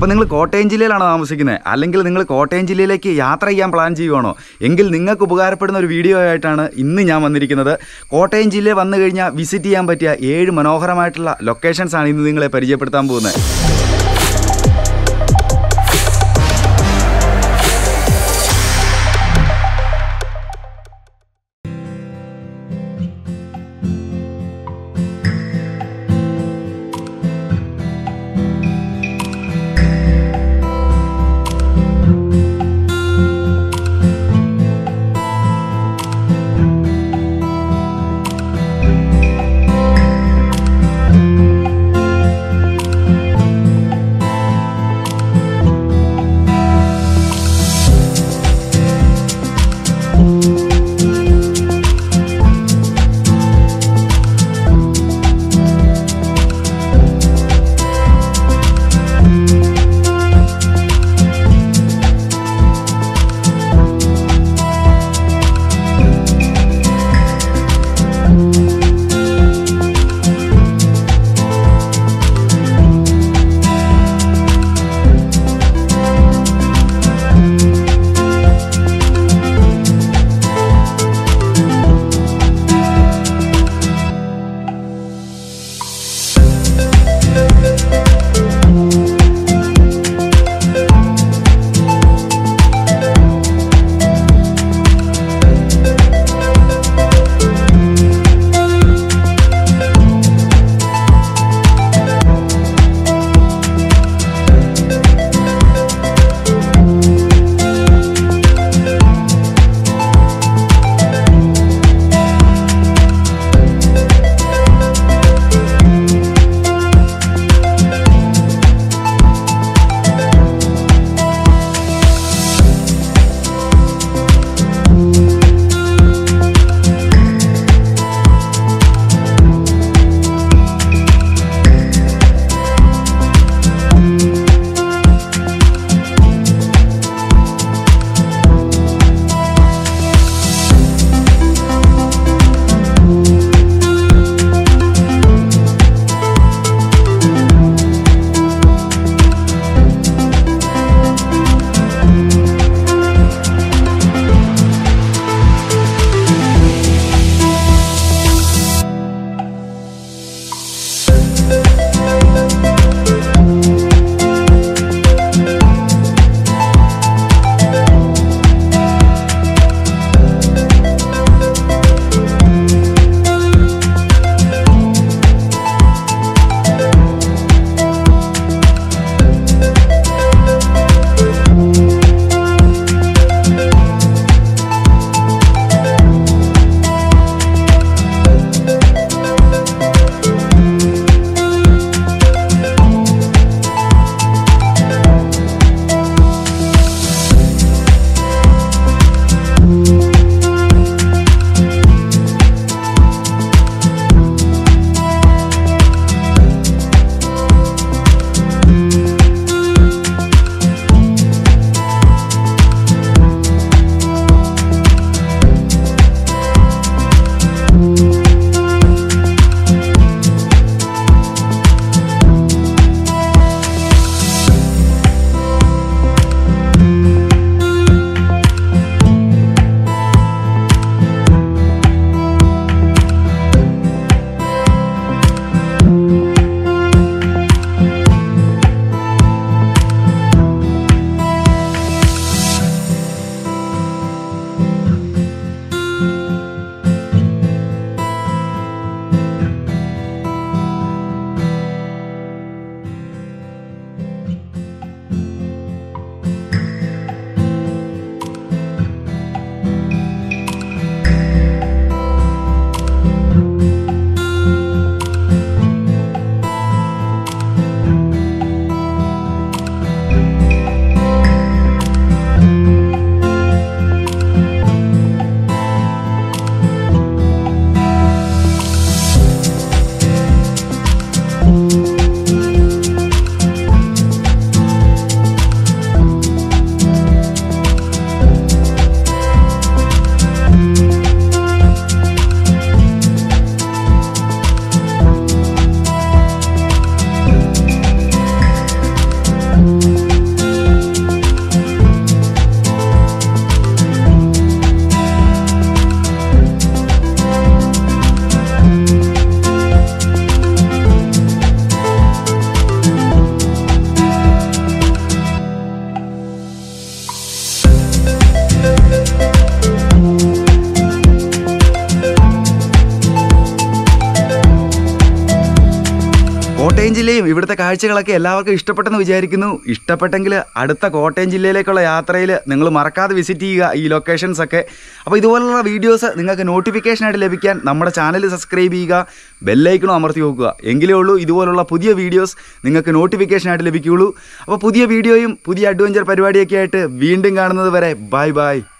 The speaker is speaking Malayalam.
അപ്പോൾ നിങ്ങൾ കോട്ടയം ജില്ലയിലാണോ താമസിക്കുന്നത് അല്ലെങ്കിൽ നിങ്ങൾ കോട്ടയം ജില്ലയിലേക്ക് യാത്ര ചെയ്യാൻ പ്ലാൻ ചെയ്യുവാണോ എങ്കിൽ നിങ്ങൾക്ക് ഉപകാരപ്പെടുന്ന ഒരു വീഡിയോ ആയിട്ടാണ് ഇന്ന് ഞാൻ വന്നിരിക്കുന്നത് കോട്ടയം ജില്ലയിൽ വന്നു കഴിഞ്ഞാൽ വിസിറ്റ് ചെയ്യാൻ പറ്റിയ ഏഴ് മനോഹരമായിട്ടുള്ള ലൊക്കേഷൻസ് ആണ് ഇന്ന് നിങ്ങളെ പരിചയപ്പെടുത്താൻ പോകുന്നത് കോട്ടയം ജില്ലയും ഇവിടുത്തെ കാഴ്ചകളൊക്കെ എല്ലാവർക്കും ഇഷ്ടപ്പെട്ടെന്ന് വിചാരിക്കുന്നു ഇഷ്ടപ്പെട്ടെങ്കിൽ അടുത്ത കോട്ടയം ജില്ലയിലേക്കുള്ള യാത്രയിൽ നിങ്ങൾ മറക്കാതെ വിസിറ്റ് ചെയ്യുക ഈ ലൊക്കേഷൻസ് ഒക്കെ അപ്പോൾ ഇതുപോലുള്ള വീഡിയോസ് നിങ്ങൾക്ക് നോട്ടിഫിക്കേഷനായിട്ട് ലഭിക്കാൻ നമ്മുടെ ചാനൽ സബ്സ്ക്രൈബ് ചെയ്യുക ബെല്ലൈക്കണും അമർത്തി നോക്കുക എങ്കിലേ ഉള്ളൂ ഇതുപോലുള്ള പുതിയ വീഡിയോസ് നിങ്ങൾക്ക് നോട്ടിഫിക്കേഷനായിട്ട് ലഭിക്കുകയുള്ളൂ അപ്പോൾ പുതിയ വീഡിയോയും പുതിയ അഡ്വഞ്ചർ പരിപാടിയൊക്കെ ആയിട്ട് വീണ്ടും കാണുന്നത് വരെ ബൈ ബൈ